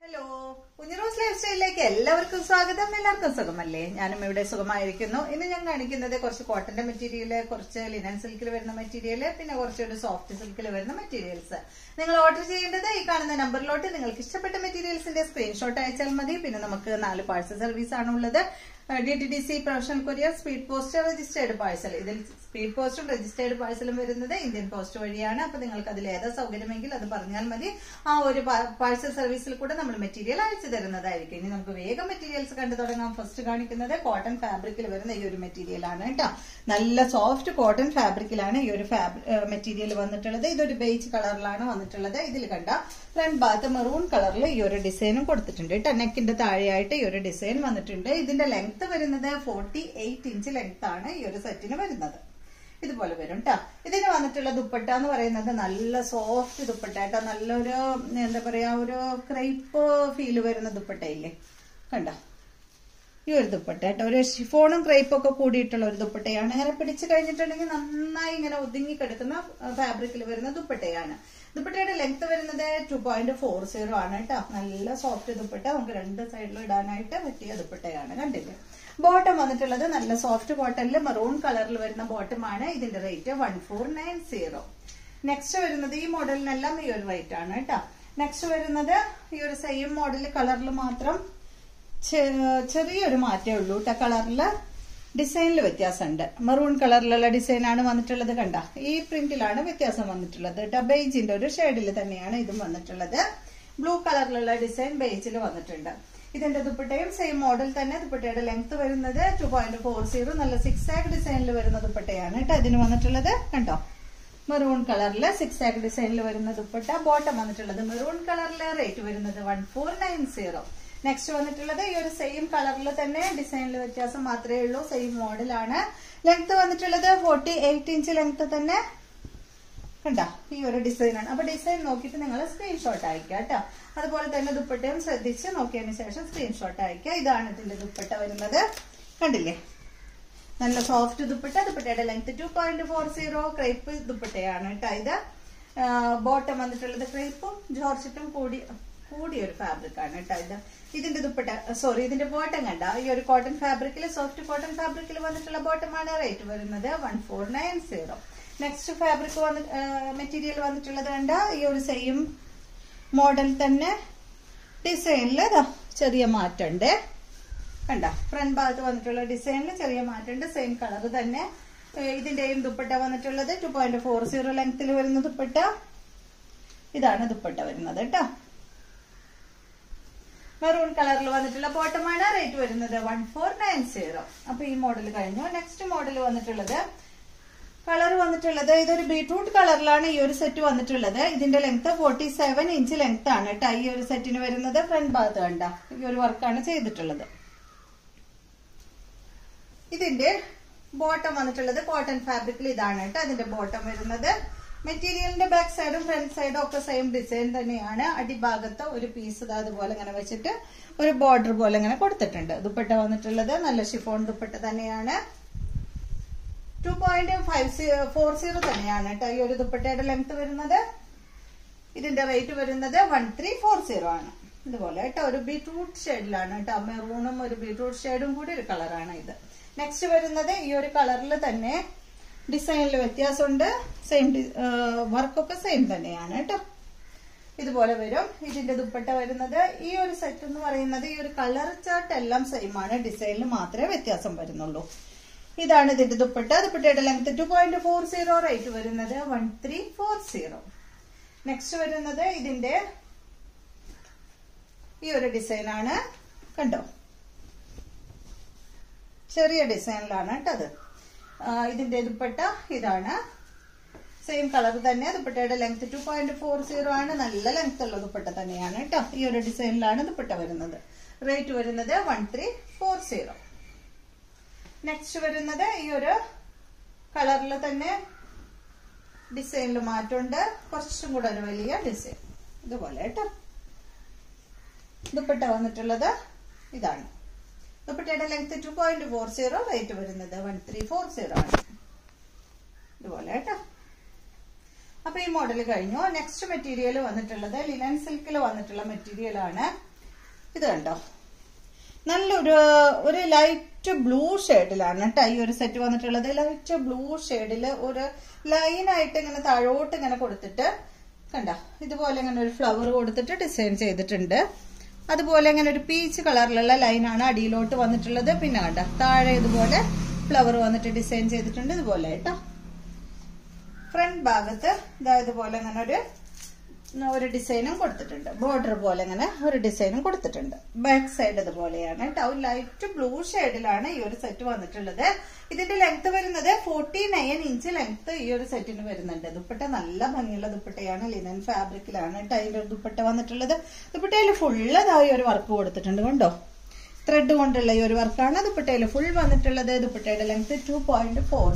hello കുഞ്ഞിറോസ് life സ്റ്റൈലിലേക്ക് എല്ലാവർക്കും സ്വാഗതം എല്ലാവർക്കും സുഖമല്ലേ ഞാനും ഇവിടെ സുഖമായിരിക്കുന്നു ഇന്ന് ഞാൻ കാണിക്കുന്നത് കുറച്ച് കോട്ടന്റെ മെറ്റീരിയല് കുറച്ച് ലിനൻ സിൽക്കിൽ വരുന്ന മെറ്റീരിയല് പിന്നെ കുറച്ചൊരു സോഫ്റ്റ് സിൽക്കിൽ വരുന്ന മെറ്റീരിയൽസ് നിങ്ങൾ ഓർഡർ ചെയ്യേണ്ടത് ഈ കാണുന്ന നമ്പറിലോട്ട് നിങ്ങൾക്ക് ഇഷ്ടപ്പെട്ട മെറ്റീരിയൽസിന്റെ സ്ക്രീൻഷോട്ട് അയച്ചാൽ മതി പിന്നെ നമുക്ക് നാല് പാഴ്സൽ സർവീസ് ആണ് ഉള്ളത് D T D C professional courier speed post registered parcel ഇതിൽ സ്പീഡ് പോസ്റ്റും രജിസ്റ്റേർഡ് പാഴ്സലും വരുന്നത് ഇന്ത്യൻ പോസ്റ്റ് വഴിയാണ് അപ്പൊ നിങ്ങൾക്ക് അതിൽ ഏതാ സൗകര്യമെങ്കിൽ അത് പറഞ്ഞാൽ മതി ആ ഒരു പാഴ്സൽ സർവീസിൽ കൂടെ നമ്മൾ മെറ്റീരിയൽ അയച്ചു തരുന്നതായിരിക്കും ഇനി നമുക്ക് വേഗം മെറ്റീരിയൽസ് കണ്ടു തുടങ്ങാം ഫസ്റ്റ് കാണിക്കുന്നത് കോട്ടൺ ഫാബ്രിക്കിൽ വരുന്ന ഈ ഒരു മെറ്റീരിയൽ ആണ് കേട്ടോ നല്ല സോഫ്റ്റ് കോട്ടൺ ഫാബ്രിക്കിലാണ് ഈ ഒരു മെറ്റീരിയൽ വന്നിട്ടുള്ളത് ഇതൊരു ബേജ് കളറിലാണ് വന്നിട്ടുള്ളത് ഇതിൽ കണ്ട ഫ്രണ്ട് ഭാഗത്ത് മെറൂൺ കളറിൽ ഈ ഒരു ഡിസൈനും കൊടുത്തിട്ടുണ്ട് കേട്ടോ നെക്കിന്റെ താഴെയായിട്ട് ഈ ഒരു ഡിസൈൻ വന്നിട്ടുണ്ട് ഇതിന്റെ ലെങ്ത് വരുന്നത് ഫോർട്ടി എയ്റ്റ് ഇഞ്ച് ലെങ്ത് ആണ് ഈ ഒരു സെറ്റിന് വരുന്നത് ഇതുപോലെ വരും കേട്ടോ ഇതിന് വന്നിട്ടുള്ള ദുപ്പട്ട എന്ന് പറയുന്നത് നല്ല സോഫ്റ്റ് ദുപ്പട്ട കേട്ടോ നല്ലൊരു എന്താ പറയാ ഒരു ക്രൈപ്പ് ഫീല് വരുന്ന ദുപ്പട്ടയില്ലേ കണ്ടോ ഈ ഒരു ദുപ്പട്ട കേട്ടോ ഒരു ഷിഫോണും ക്രൈപ്പും ഒക്കെ കൂടിയിട്ടുള്ള ഒരു ദുപ്പട്ടയാണ് ഇങ്ങനെ പിടിച്ചു കഴിഞ്ഞിട്ടുണ്ടെങ്കിൽ നന്നായി ഇങ്ങനെ ഒതുങ്ങി കിടക്കുന്ന ഫാബ്രിക്കിൽ വരുന്ന ദുപ്പട്ടയാണ് ദുപ്പട്ടയുടെ ലെങ്ത് വരുന്നത് ടു പോയിന്റ് ഫോർ സീറോ ആണ് കേട്ടോ നല്ല സോഫ്റ്റ് ദുപ്പട്ട നമുക്ക് രണ്ട് സൈഡിലും ഇടാനായിട്ട് പറ്റിയ ദുപ്പട്ടയാണ് കണ്ടില്ലേ ബോട്ടം വന്നിട്ടുള്ളത് നല്ല സോഫ്റ്റ് കോട്ടണിൽ മെറൂൺ കളറിൽ വരുന്ന ബോട്ടമാണ് ഇതിന്റെ rate one four nine zero next വരുന്നത് ഈ മോഡലിനെല്ലാം ഈ ഒരു റേറ്റ് ആണ് കേട്ടോ നെക്സ്റ്റ് വരുന്നത് ഈ ഒരു സെയിം മോഡൽ കളറിൽ മാത്രം ചെറിയൊരു മാറ്റേ ഉള്ളൂ കേട്ടോ കളറിൽ ഡിസൈനിൽ വ്യത്യാസമുണ്ട് മെറൂൺ കളറിലുള്ള ഡിസൈനാണ് വന്നിട്ടുള്ളത് കണ്ട ഈ പ്രിന്റിലാണ് വ്യത്യാസം വന്നിട്ടുള്ളത് കേട്ടോ ബേജിന്റെ ഒരു ഷെയ്ഡിൽ തന്നെയാണ് ഇതും വന്നിട്ടുള്ളത് ബ്ലൂ കളറിലുള്ള ഡിസൈൻ ബേജിൽ വന്നിട്ടുണ്ട് ഇതിന്റെ ദുപ്പട്ടയും സെയിം മോഡൽ തന്നെ ദുപ്പട്ടയുടെ ലെങ്ത് വരുന്നത് ടു പോയിന്റ് ഫോർ സീറോ നല്ല സിക്സ് ആക്ക് ഡിസൈനിൽ വരുന്ന ദുപ്പട്ടയാണ് കേട്ടോ ഇതിന് വന്നിട്ടുള്ളത് കണ്ടോ മെറൂൺ കളറിൽ സിക്സ് ആക്ക് ഡിസൈനിൽ വരുന്ന ദുപ്പട്ട ബോട്ടം വന്നിട്ടുള്ളത് മെറൂൺ കളറിൽ റേറ്റ് വരുന്നത് one four nine zero next വന്നിട്ടുള്ളത് ഈ ഒരു സെയിം കളറിൽ തന്നെ ഡിസൈനിൽ വ്യത്യാസം മാത്രമേ ഉള്ളൂ സെയിം മോഡലാണ് ലെങ്ത് വന്നിട്ടുള്ളത് ഫോർട്ടി എയ്റ്റ് ഇഞ്ച് ലെങ്ത് തന്നെ കണ്ട ഈ ഒരു ഡിസൈനാണ് അപ്പൊ ഡിസൈൻ നോക്കിയിട്ട് നിങ്ങൾ സ്ക്രീൻഷോട്ട് അയക്കുക കേട്ടോ അതുപോലെ തന്നെ ദുപ്പട്ടയും ശ്രദ്ധിച്ച് നോക്കിയതിന് ശേഷം സ്ക്രീൻഷോട്ട് അയക്കുക ഇതാണ് ഇതിന്റെ ദുപ്പട്ട വരുന്നത് കണ്ടില്ലേ നല്ല സോഫ്റ്റ് ദുപ്പട്ട ദുപ്പട്ടയുടെ length two point four zero crepe ദുപ്പട്ടയാണ് കേട്ടോ ഇത് ബോട്ടം വന്നിട്ടുള്ളത് ക്രൈപ്പും ജോർജറ്റും കൂടി കൂടിയ ഒരു ഫാബ്രിക് ആണ് കേട്ടോ ഇത് ഇതിന്റെ ദുപ്പട്ട സോറി ഇതിന്റെ ബോട്ടം കണ്ട ഈ ഒരു കോട്ടൺ ഫാബ്രിക്കിൽ സോഫ്റ്റ് കോട്ടൺ ഫാബ്രിക്കിൽ വന്നിട്ടുള്ള ബോട്ടമാണ് റേറ്റ് വരുന്നത് one four nine zero next fabric വന്ന് മെറ്റീരിയൽ വന്നിട്ടുള്ളത് കണ്ട ഈ ഒരു സെയിം മോഡൽ തന്നെ ഡിസൈനിൽ ചെറിയ മാറ്റമുണ്ട് കണ്ട ഫ്രണ്ട് ഭാഗത്ത് വന്നിട്ടുള്ള ഡിസൈനിൽ ചെറിയ മാറ്റമുണ്ട് സെയിം കളർ തന്നെ ഇതിന്റെയും ദുപ്പട്ട വന്നിട്ടുള്ളത് ടു പോയിന്റ് ഫോർ സീറോ ലെങ്ത്തിൽ വരുന്ന ദുപ്പട്ട ഇതാണ് ദുപ്പട്ട വരുന്നത് കേട്ടോ മെറൂൺ കളറിൽ വന്നിട്ടുള്ള ബോട്ടമാണ് റേറ്റ് വരുന്നത് വൺ ഫോർ നയൻ സീറോ അപ്പൊ ഈ മോഡൽ കഴിഞ്ഞു നെക്സ്റ്റ് മോഡൽ വന്നിട്ടുള്ളത് കളർ വന്നിട്ടുള്ളത് ഇതൊരു ബീട്രൂട്ട് കളറിലാണ് ഈ ഒരു സെറ്റ് വന്നിട്ടുള്ളത് ഇതിന്റെ length forty seven inch length ആണ് കേട്ടോ ഈ ഒരു സെറ്റിന് വരുന്നത് ഫ്രണ്ട് ഭാഗത്ത് കണ്ട ഈ ഒരു വർക്കാണ് ചെയ്തിട്ടുള്ളത് ഇതിന്റെ ബോട്ടം വന്നിട്ടുള്ളത് കോട്ടൺ ഫാബ്രിക്കിൽ ഇതാണ് കേട്ടോ അതിന്റെ ബോട്ടം വരുന്നത് മെറ്റീരിയലിന്റെ ബാക്ക് സൈഡും ഫ്രണ്ട് സൈഡും ഒക്കെ സെയിം ഡിസൈൻ തന്നെയാണ് അടിഭാഗത്ത് ഒരു പീസ് അതുപോലെ ഇങ്ങനെ വെച്ചിട്ട് ഒരു ബോർഡർ പോലെ ഇങ്ങനെ കൊടുത്തിട്ടുണ്ട് ദുപ്പട്ട വന്നിട്ടുള്ളത് നല്ല ഷിഫോൺ ദുപ്പട്ട തന്നെയാണ് two point five four zero തന്നെയാണ് കേട്ടോ ഈ ഒരു ദുപ്പട്ടയുടെ ലെങ്ത് വരുന്നത് ഇതിന്റെ റേറ്റ് വരുന്നത് വൺ ത്രീ ഫോർ സീറോ ആണ് ഇതുപോലെ കേട്ടോ ഒരു ബീട്രൂട്ട് ഷെയ്ഡിലാണ് കേട്ടോ മെറൂണും ഒരു ബീട്രൂട്ട് ഷെയ്ഡും കൂടി ഒരു കളറാണ് ഇത് നെക്സ്റ്റ് വരുന്നത് ഈ ഒരു കളറിൽ തന്നെ ഡിസൈനിൽ വ്യത്യാസമുണ്ട് സെയിം വർക്കൊക്കെ സെയിം തന്നെയാണ് കേട്ടോ ഇതുപോലെ വരും ഇതിന്റെ ദുപ്പട്ട വരുന്നത് ഈ ഒരു സെറ്റ് എന്ന് പറയുന്നത് ഈ ഒരു കളർ ചാർട്ട് എല്ലാം സെയിം ആണ് ഡിസൈനിൽ മാത്രമേ വ്യത്യാസം വരുന്നുള്ളൂ ഇതാണ് ഇതിന്റെ ദുപ്പട്ട ദുപ്പട്ടയുടെ length two point four zero rate വരുന്നത് one three four zero next വരുന്നത് ഇതിന്റെ ഈ ഒരു ഡിസൈനാണ് കണ്ടോ ചെറിയ ഡിസൈനിലാണ് കേട്ടത് ഇതിന്റെ ദുപ്പട്ട ഇതാണ് സെയിം കളർ തന്നെ ദുപ്പട്ടയുടെ length two point four zero ആണ് നല്ല ലെങ്ത് ഉള്ള ദുപ്പട്ട തന്നെയാണ് കേട്ടോ ഈ ഒരു ഡിസൈനിലാണ് ദുപ്പട്ട വരുന്നത് റേറ്റ് വരുന്നത് one three four zero next വരുന്നത് ഈ ഒരു കളറിൽ തന്നെ ഡിസൈനിൽ മാറ്റമുണ്ട് കുറച്ചും കൂടെ ഒരു വലിയ ഡിസൈൻ ഇതുപോലെ കേട്ടോ ദുപ്പട്ട വന്നിട്ടുള്ളത് ഇതാണ് ദുപ്പട്ടയുടെ length two point four zero rate വരുന്നത് വൺ ത്രീ ഫോർ സീറോ ആണ് ഇതുപോലെ കേട്ടോ അപ്പൊ ഈ മോഡൽ കഴിഞ്ഞു നെക്സ്റ്റ് മെറ്റീരിയൽ വന്നിട്ടുള്ളത് ലിനൻ സിൽക്കിൽ വന്നിട്ടുള്ള മെറ്റീരിയൽ ആണ് ഇത് കണ്ടോ നല്ലൊരു ഒരു ലൈറ്റ് ബ്ലൂ ഷെയ്ഡിലാണ് കേട്ടോ ഈ ഒരു സെറ്റ് വന്നിട്ടുള്ളത് ലൈറ്റ് ബ്ലൂ ഷെയ്ഡിൽ ഒരു ലൈനായിട്ട് ഇങ്ങനെ താഴോട്ട് ഇങ്ങനെ കൊടുത്തിട്ട് കണ്ട ഇതുപോലെ ഇങ്ങനെ ഒരു ഫ്ലവർ കൊടുത്തിട്ട് ഡിസൈൻ ചെയ്തിട്ടുണ്ട് അതുപോലെ ഇങ്ങനെ ഒരു പീച്ച് കളറിലുള്ള ലൈനാണ് അടിയിലോട്ട് വന്നിട്ടുള്ളത് പിന്നെ കണ്ട താഴെ ഇതുപോലെ ഫ്ലവർ വന്നിട്ട് ഡിസൈൻ ചെയ്തിട്ടുണ്ട് ഇതുപോലെ കേട്ടോ ഫ്രണ്ട് ഭാഗത്ത് ഇതാ ഇതുപോലെ ഇങ്ങനെ ഒരു ഒരു ഡിസൈനും കൊടുത്തിട്ടുണ്ട് ബോർഡർ പോലെ ഇങ്ങനെ ഒരു ഡിസൈനും കൊടുത്തിട്ടുണ്ട് ബാക്ക് സൈഡ് ഇതുപോലെയാണ് കേട്ടോ ലൈറ്റ് ബ്ലൂ ഷെയ്ഡിലാണ് ഈ ഒരു സെറ്റ് വന്നിട്ടുള്ളത് ഇതിന്റെ ലെങ്ത് വരുന്നത് ഫോർട്ടി നയൻ ഇഞ്ച് ലെങ്ത് ഈ ഒരു സെറ്റിന് വരുന്നുണ്ട് ദുപ്പട്ട നല്ല ഭംഗിയുള്ള ദുപ്പട്ടയാണ് ലിനൻ ഫാബ്രിക്കിലാണ് കേട്ടോ അതിന്റെ ഒരു ദുപ്പട്ട വന്നിട്ടുള്ളത് ദുപ്പട്ടയിൽ ഫുള്ളതായി ഒരു വർക്ക് കൊടുത്തിട്ടുണ്ട് കണ്ടോ ത്രെഡ് കൊണ്ടുള്ള ഈ ഒരു വർക്കാണ് ദുപ്പട്ടയിൽ ഫുൾ വന്നിട്ടുള്ളത് ദുപ്പട്ടയുടെ ലെങ്ത് ടു പോയിന്റ് ഫോർ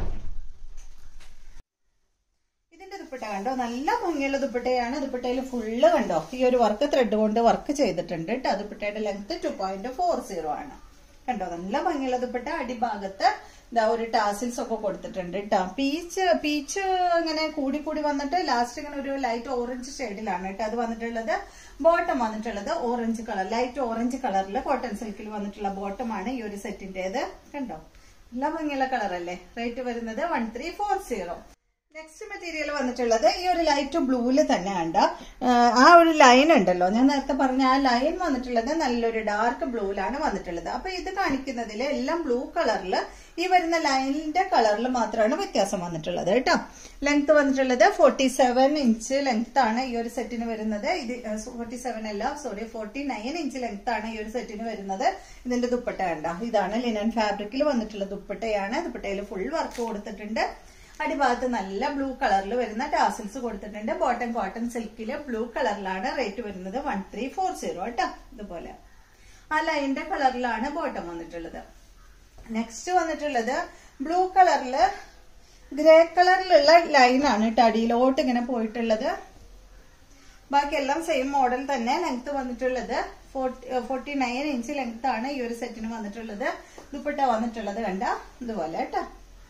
ഇതിന്റെ ദുപ്പട്ട കണ്ടോ നല്ല ഭംഗിയുള്ള ദുപ്പട്ടയാണ് ദുപ്പട്ടയിൽ ഫുള്ള് കണ്ടോ ഈ ഒരു വർക്ക് ത്രെഡ് കൊണ്ട് വർക്ക് ചെയ്തിട്ടുണ്ട് കേട്ടോ ദുപ്പട്ടയുടെ length two point four zero ആണ് കണ്ടോ നല്ല ഭംഗിയുള്ള ദുപ്പട്ട അടിഭാഗത്ത് ഇതാ ഒരു ടാസിൽസ് ഒക്കെ കൊടുത്തിട്ടുണ്ട് കേട്ടോ പീച്ച് പീച്ച് ഇങ്ങനെ കൂടി കൂടി വന്നിട്ട് ലാസ്റ്റ് ഇങ്ങനെ ഒരു ലൈറ്റ് ഓറഞ്ച് ഷെയ്ഡിലാണ് കേട്ടോ അത് വന്നിട്ടുള്ളത് ബോട്ടം വന്നിട്ടുള്ളത് ഓറഞ്ച് കളർ ലൈറ്റ് ഓറഞ്ച് കളറിൽ കോട്ടൺ സിൽക്കിൽ വന്നിട്ടുള്ള ബോട്ടമാണ് ഈ ഒരു സെറ്റിന്റേത് കണ്ടോ നല്ല ഭംഗിയുള്ള കളർ അല്ലേ റേറ്റ് വരുന്നത് one three four zero next material വന്നിട്ടുള്ളത് ഈ ഒരു ലൈറ്റ് ബ്ലൂവിൽ തന്നെ കണ്ട ആ ഒരു ലൈൻ ഉണ്ടല്ലോ ഞാൻ നേരത്തെ പറഞ്ഞ ആ ലൈൻ വന്നിട്ടുള്ളത് നല്ലൊരു ഡാർക്ക് ബ്ലൂവിലാണ് വന്നിട്ടുള്ളത് അപ്പൊ ഇത് കാണിക്കുന്നതിൽ എല്ലാം ബ്ലൂ കളറിൽ ഈ വരുന്ന ലൈനിന്റെ കളറിൽ മാത്രമാണ് വ്യത്യാസം വന്നിട്ടുള്ളത് കേട്ടോ ലെങ്ത് വന്നിട്ടുള്ളത് ഫോർട്ടി സെവൻ ഇഞ്ച് ലെങ്ത് ആണ് ഈ ഒരു സെറ്റിന് വരുന്നത് ഇത് ഫോർട്ടി സെവൻ അല്ല sorry forty nine inch length ആണ് ഈ ഒരു സെറ്റിന് വരുന്നത് ഇതിന്റെ ദുപ്പട്ട കണ്ട ഇതാണ് ലിനൻ ഫാബ്രിക്കിൽ വന്നിട്ടുള്ള ദുപ്പട്ടയാണ് ദുപ്പട്ടയിൽ ഫുൾ വർക്ക് കൊടുത്തിട്ടുണ്ട് അടിഭാഗത്ത് നല്ല ബ്ലൂ കളറിൽ വരുന്ന ടാസിൽസ് കൊടുത്തിട്ടുണ്ട് ബോട്ടം കോട്ടൺ സിൽക്കില് ബ്ലൂ കളറിലാണ് റേറ്റ് വരുന്നത് വൺ ത്രീ ഫോർ സീറോ കേട്ടോ ഇതുപോലെ ആ ലൈനിന്റെ കളറിലാണ് ബോട്ടം വന്നിട്ടുള്ളത് നെക്സ്റ്റ് വന്നിട്ടുള്ളത് ബ്ലൂ കളറില് ഗ്രേ കളറിലുള്ള ലൈനാണ് കേട്ടോ അടിയിലോട്ട് ഇങ്ങനെ പോയിട്ടുള്ളത് ബാക്കിയെല്ലാം സെയിം മോഡൽ തന്നെ ലെങ്ത് വന്നിട്ടുള്ളത് ഫോർട്ടി നയൻ ഇഞ്ച് ലെങ്ത് ആണ് ഈ ഒരു സെറ്റിന് വന്നിട്ടുള്ളത് ദുപ്പട്ട വന്നിട്ടുള്ളത് കണ്ട ഇതുപോലെ കേട്ടോ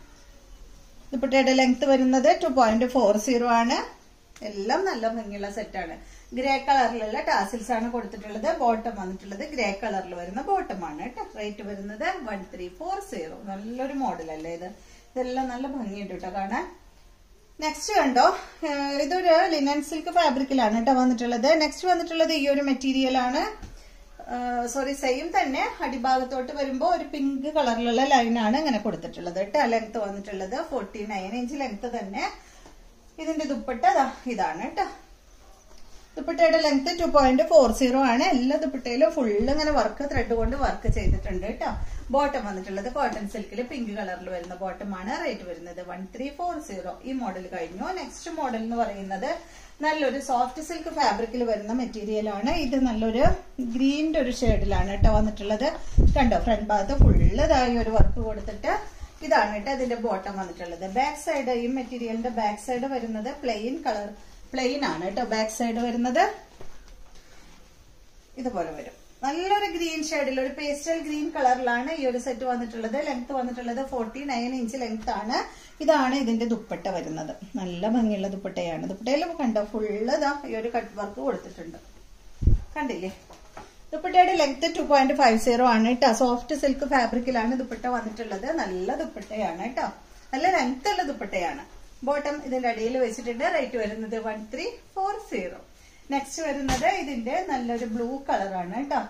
ദുപ്പട്ടയുടെ ലെങ്ത് വരുന്നത് ടു പോയിന്റ് ഫോർ സീറോ ആണ് എല്ലാം നല്ല ഭംഗിയുള്ള സെറ്റാണ് ഗ്രേ കളറിലുള്ള ടാസിൽസ് ആണ് കൊടുത്തിട്ടുള്ളത് ബോട്ടം വന്നിട്ടുള്ളത് ഗ്രേ കളറിൽ വരുന്ന ബോട്ടം ആണ് കേട്ടോ റേറ്റ് വരുന്നത് വൺ ത്രീ ഫോർ സീറോ നല്ലൊരു മോഡൽ അല്ലേ ഇത് ഇതെല്ലാം നല്ല ഭംഗിയുണ്ട് കേട്ടോ കാണാൻ നെക്സ്റ്റ് കണ്ടോ ഇതൊരു ലിനൻ സിൽക്ക് ഫാബ്രിക്കിലാണ് കേട്ടോ വന്നിട്ടുള്ളത് നെക്സ്റ്റ് വന്നിട്ടുള്ളത് ഈ ഒരു മെറ്റീരിയൽ ആണ് സോറി സെയിം തന്നെ അടിഭാഗത്തോട്ട് വരുമ്പോൾ ഒരു പിങ്ക് കളറിലുള്ള ലൈനാണ് ഇങ്ങനെ കൊടുത്തിട്ടുള്ളത് കേട്ടോ ലെങ്ത് വന്നിട്ടുള്ളത് ഫോർട്ടി നയൻ ഇഞ്ച് ലെങ്ത് തന്നെ ഇതിന്റെ ദുപ്പട്ട ഇതാണ് കേട്ടോ ദുപ്പട്ടയുടെ length two point four zero ആണ് എല്ലാ ദുപ്പട്ടയിലും ഫുള്ള് ഇങ്ങനെ വർക്ക് ത്രെഡ് കൊണ്ട് വർക്ക് ചെയ്തിട്ടുണ്ട് കേട്ടോ ബോട്ടം വന്നിട്ടുള്ളത് കോട്ടൺ സിൽക്കിൽ പിങ്ക് കളറിൽ വരുന്ന ബോട്ടം ആണ് റേറ്റ് വരുന്നത് വൺ ത്രീ ഫോർ സീറോ ഈ മോഡൽ കഴിഞ്ഞു നെക്സ്റ്റ് മോഡൽ എന്ന് പറയുന്നത് നല്ലൊരു സോഫ്റ്റ് സിൽക്ക് ഫാബ്രിക്കിൽ വരുന്ന മെറ്റീരിയൽ ആണ് ഇത് നല്ലൊരു ഗ്രീനിന്റെ ഒരു ഷെയ്ഡിലാണ് കേട്ടോ വന്നിട്ടുള്ളത് കണ്ടോ ഫ്രണ്ട് ഭാഗത്ത് ഫുള്ളതായി ഒരു വർക്ക് കൊടുത്തിട്ട് ഇതാണ് കേട്ടോ ഇതിന്റെ ബോട്ടം വന്നിട്ടുള്ളത് ബാക്ക് സൈഡ് ഈ മെറ്റീരിയലിന്റെ ബാക്ക് സൈഡ് വരുന്നത് പ്ലെയിൻ കളർ പ്ലെയിൻ ആണ് കേട്ടോ ബാക്ക് സൈഡ് വരുന്നത് ഇതുപോലെ വരും നല്ലൊരു ഗ്രീൻ ഷെയ്ഡിൽ ഒരു പേസ്റ്റൽ ഗ്രീൻ കളറിലാണ് ഈ ഒരു സെറ്റ് വന്നിട്ടുള്ളത് ലെങ്ത് വന്നിട്ടുള്ളത് ഫോർട്ടി നയൻ ഇഞ്ച് ലെങ്ത് ആണ് ഇതാണ് ഇതിന്റെ ദുപ്പട്ട വരുന്നത് നല്ല ഭംഗിയുള്ള ദുപ്പട്ടയാണ് ദുപ്പട്ടയിൽ കണ്ടോ ഫുള്ള് ഇതാ ഈ ഒരു കട്ട് വർക്ക് കൊടുത്തിട്ടുണ്ട് കണ്ടില്ലേ ദുപ്പട്ടയുടെ length two point five zero ആണ് കേട്ടോ സോഫ്റ്റ് സിൽക്ക് ഫാബ്രിക്കിലാണ് ദുപ്പട്ട വന്നിട്ടുള്ളത് നല്ല ദുപ്പട്ടയാണ് കേട്ടോ നല്ല ലെങ്ത് ഉള്ള ദുപ്പട്ടയാണ് ബോട്ടം ഇതിന്റെ അടിയിൽ വെച്ചിട്ടുണ്ട് റേറ്റ് വരുന്നത് one three four zero next വരുന്നത് ഇതിന്റെ നല്ലൊരു ബ്ലൂ കളറാണ് കേട്ടോ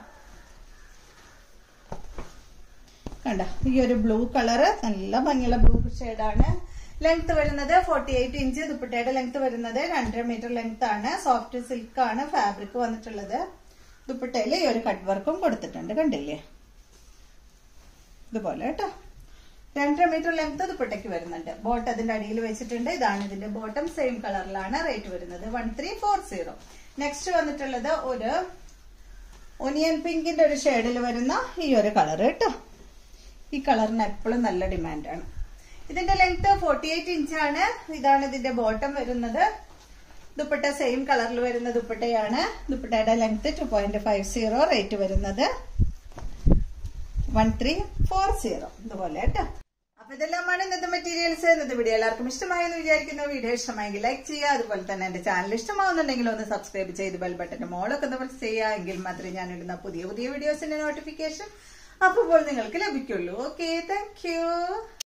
കണ്ട ഈ ഒരു ബ്ലൂ കളറ് നല്ല ഭംഗിയുള്ള ബ്ലൂ ഷെയ്ഡാണ് ലെങ്ത് വരുന്നത് ഫോർട്ടി എയ്റ്റ് ഇഞ്ച് ദുപ്പട്ടയുടെ ലെങ്ത് വരുന്നത് രണ്ടര മീറ്റർ ലെങ്ത് ആണ് സോഫ്റ്റ് സിൽക്ക് ആണ് ഫാബ്രിക് വന്നിട്ടുള്ളത് ദുപ്പട്ടയിൽ ഈ ഒരു കട്ട് വർക്കും കൊടുത്തിട്ടുണ്ട് കണ്ടില്ലേ ഇതുപോലെ കേട്ടോ രണ്ടര മീറ്റർ ലെങ്ത് ദുപ്പട്ടയ്ക്ക് വരുന്നുണ്ട് ബോട്ട് അതിന്റെ അടിയിൽ വെച്ചിട്ടുണ്ട് ഇതാണ് ഇതിന്റെ ബോട്ടം സെയിം കളറിലാണ് റേറ്റ് വരുന്നത് one three four zero next വന്നിട്ടുള്ളത് ഒരു ഒനിയൻ പിങ്കിന്റെ ഒരു ഷെയ്ഡിൽ വരുന്ന ഈ ഒരു കളർ കേട്ടോ ഈ കളറിന് എപ്പോഴും നല്ല ഡിമാൻഡാണ് ഇതിന്റെ ലെങ്ത് ഫോർട്ടി എയ്റ്റ് ഇഞ്ചാണ് ഇതാണ് ഇതിന്റെ ബോട്ടം വരുന്നത് ദുപ്പട്ട സെയിം കളറിൽ വരുന്ന ദുപ്പട്ടയാണ് ദുപ്പട്ടയുടെ length two point five zero rate വരുന്നത് വൺ ത്രീ ഫോർ സീറോ ഇതുപോലെ കേട്ടോ അപ്പൊ ഇതെല്ലാമാണ് ഇന്നത്തെ മെറ്റീരിയൽസ് ഇന്നത്തെ വീഡിയോ എല്ലാവർക്കും ഇഷ്ടമായെന്ന് വിചാരിക്കുന്ന വീഡിയോ ഇഷ്ടമായെങ്കിൽ ലൈക്ക് ചെയ്യുക അതുപോലെ തന്നെ എന്റെ ചാനൽ ഇഷ്ടമാവുന്നുണ്ടെങ്കിൽ ഒന്ന് സബ്സ്ക്രൈബ് ചെയ്ത് ബെൽ ബട്ടന്റെ മോളൊക്കെ ഒന്ന് പ്രസ് ചെയ്യുക എങ്കിൽ മാത്രമേ ഞാൻ ഇടുന്ന പുതിയ പുതിയ വീഡിയോസിന്റെ നോട്ടിഫിക്കേഷൻ അപ്പോൾ നിങ്ങൾക്ക് ലഭിക്കുള്ളൂ ഓക്കെ താങ്ക് യു